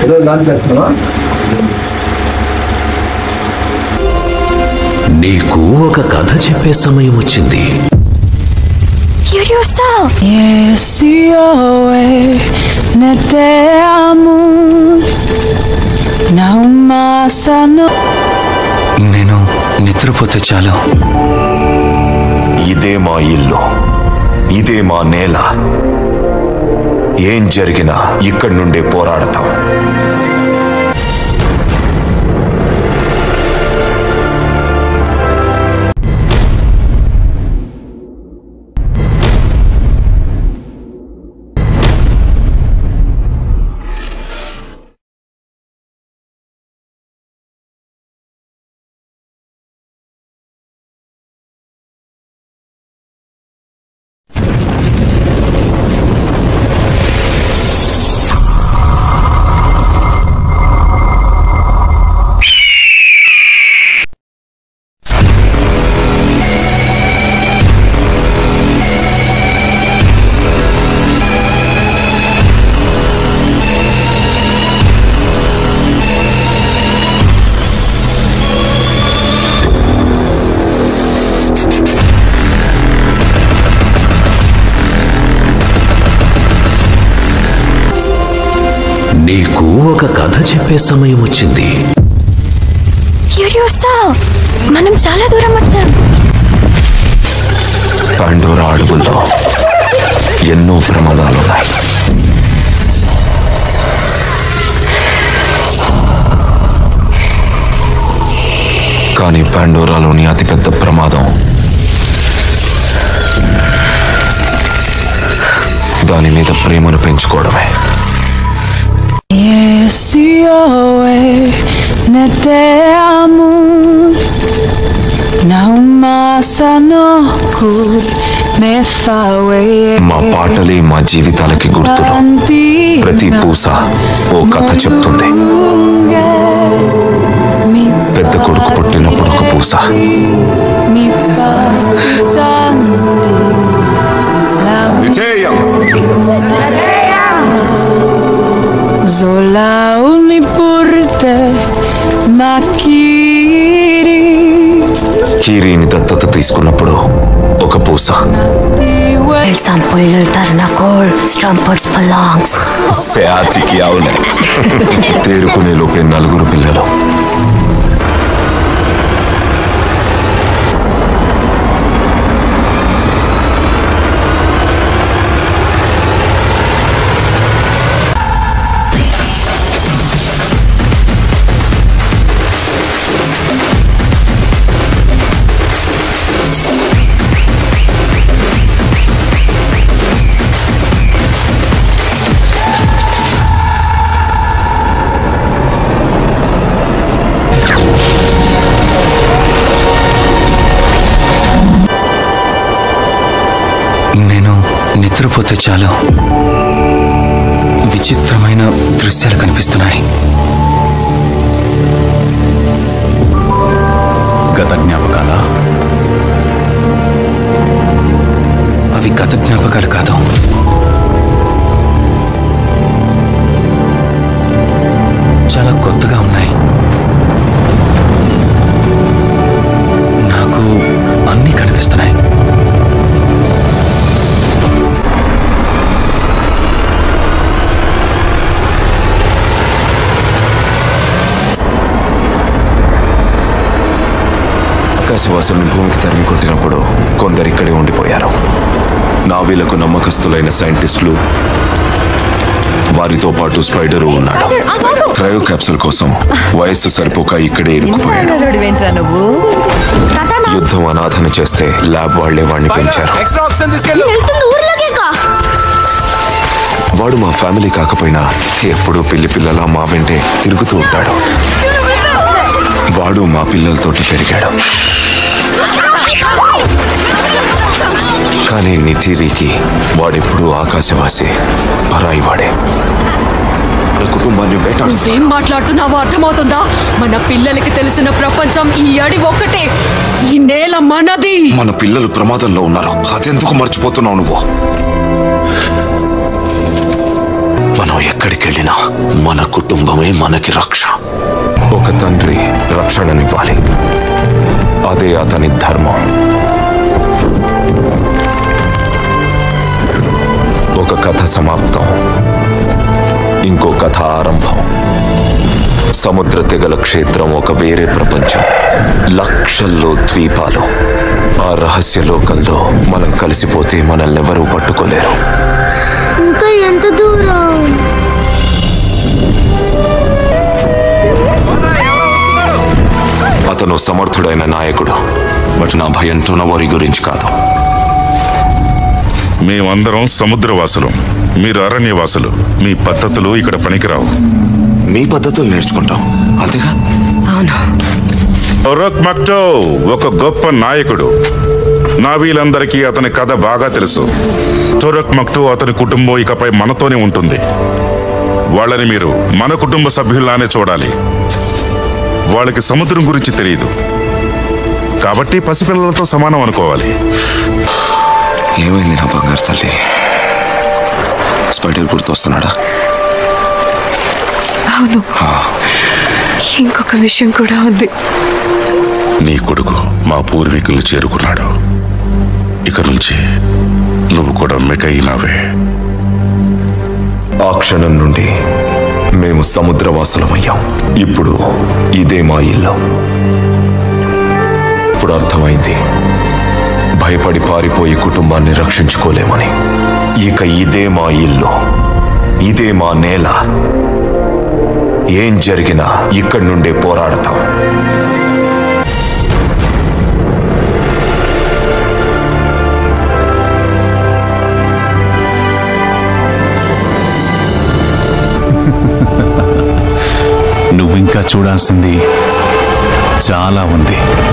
ఈరోజు లాంచ్ చేస్తున్నావా నీకు ఒక కథ చెప్పే సమయం వచ్చింది Furiosa! Yes, Yahweh, ne te amor, não massa no. నేను నిద్రపోతే చాలు ఇదే మా ఇల్లు ఇదే మా నేల ఏం జరిగినా ఇక్కడి నుండే పోరాడతాం నీకు ఒక కథ చెప్పే సమయం వచ్చింది Furiosa! మనం చాలా దూరం వచ్చాం పాండోరా అడవుల్లో ఎన్నో ప్రమాదాలున్నాయి కానీ పాండోరాలోని అతిపెద్ద ప్రమాదం దాని మీద ప్రేమను పెంచుకోవడమే Yes, Yahweh, ne te amor, não massa no cur, me fawe. మా పాటలే మా జీవితాలకి గుర్తులు ప్రతి పూస ఓ కథ చెప్తుంది Mi పెద్ద కొడుకు పుట్టినప్పుడు ఒక పూస mi patante, la Zola unipurte makiri కీరీని దత్తత తీసుకున్నప్పుడు ఒక పూస tiwe El sampul Tarnacol, Stromports belongs. శాతికి అవునే తేరుకునే లోపే నలుగురు పిల్లలు నేను నిద్రపోతే చాలు విచిత్రమైన దృశ్యాలు కనిపిస్తున్నాయి గత జ్ఞాపకాల అవి గత జ్ఞాపకాలు కాదు చాలా కొత్తగా ఉన్నాయి నాకు అన్నీ కనిపిస్తున్నాయి ఆకాశవాసుల్ని భూమికి తరిమి కొట్టినప్పుడు కొందరు ఇక్కడే ఉండిపోయారు నావీలకు నమ్మకస్తులైన సైంటిస్టులు వారితో పాటు స్పైడరు ఉన్నాడు క్రయో క్యాప్సూల్ కోసం వయస్సు సరిపోక ఇక్కడే ఇరుక్కుపోయాడు నువ్వు యుద్ధం అనాథన చేస్తే ల్యాబ్ వాళ్లే వాడిని పెంచారు వెళ్తుంది ఊర్లోకేకా వాడు మా ఫ్యామిలీ కాకపోయినా ఎప్పుడూ పిల్లి పిల్లలా మా వెంటే తిరుగుతూ ఉంటాడు వాడు మా పిల్లలతోటి పెరిగాడు కానీ నితిరికి వాడెప్పుడూ ఆకాశవాసి పరాయి వాడే మన కుటుంబాన్ని వేటాడు నువ్వేం మాట్లాడుతున్నావో అర్థమవుతుందా మన పిల్లలకి తెలిసిన ప్రపంచం ఈ అడి ఒక్కటే ఈ నేల మనది మన పిల్లలు ప్రమాదంలో ఉన్నారు అదెందుకు మర్చిపోతున్నావు నువ్వు మనం ఎక్కడికి వెళ్ళినా మన కుటుంబమే మనకి రక్ష ఒక తండ్రి రక్షణనివ్వాలి అదే అతని ధర్మం ఒక కథ సమాప్తం ఇంకో కథ ఆరంభం సముద్ర తెగల క్షేత్రం ఒక వేరే ప్రపంచం లక్షల్లో ద్వీపాలు ఆ రహస్య లోకంలో మనం కలిసిపోతే మనల్ని ఎవరూ పట్టుకోలేరు ఇంకా ఎంత దూరం అతను సమర్థుడైన నాయకుడు బట్ నా భయం టునవరి గురించి కాదు మేమందరం సముద్రవాసులం మీరు అరణ్యవాసులు మీ పద్ధతులు ఇక్కడ పనికిరావు మీ పద్ధతులు నేర్చుకుంటాం అంతేగా అవును ఒరక్ మక్టో ఒక గొప్ప నాయకుడు నావీలందరికీ అతని కథ బాగా తెలుసు టొరక్ మక్టో అతని కుటుంబం ఇకపై మనతోనే ఉంటుంది వాళ్ళని మీరు మన కుటుంబ సభ్యుల్లానే చూడాలి వాళ్ళకి సముద్రం గురించి తెలియదు కాబట్టి పసిపిల్లలతో సమానం అనుకోవాలి ఏమైంది నా బంగారు తల్లి స్పైడర్ గుర్తొస్తున్నాడా అవును ఇంకొక విషయం కూడా ఉంది నీ కొడుకు మా పూర్వీకులు చేరుకున్నాడు ఇక నుంచి నువ్వు కూడా మెకయినావే ఆ క్షణం నుండి మేము సముద్రవాసులమయ్యాం ఇప్పుడు ఇదే మా ఇల్లు ఇప్పుడు అర్థమైంది భయపడి పారిపోయి కుటుంబాన్ని రక్షించుకోలేమని ఇక ఇదే మా ఇల్లు ఇదే మా నేల ఏం జరిగినా ఇక్కడి నుండే పోరాడతాం నువ్వింకా చూడాల్సింది చాలా ఉంది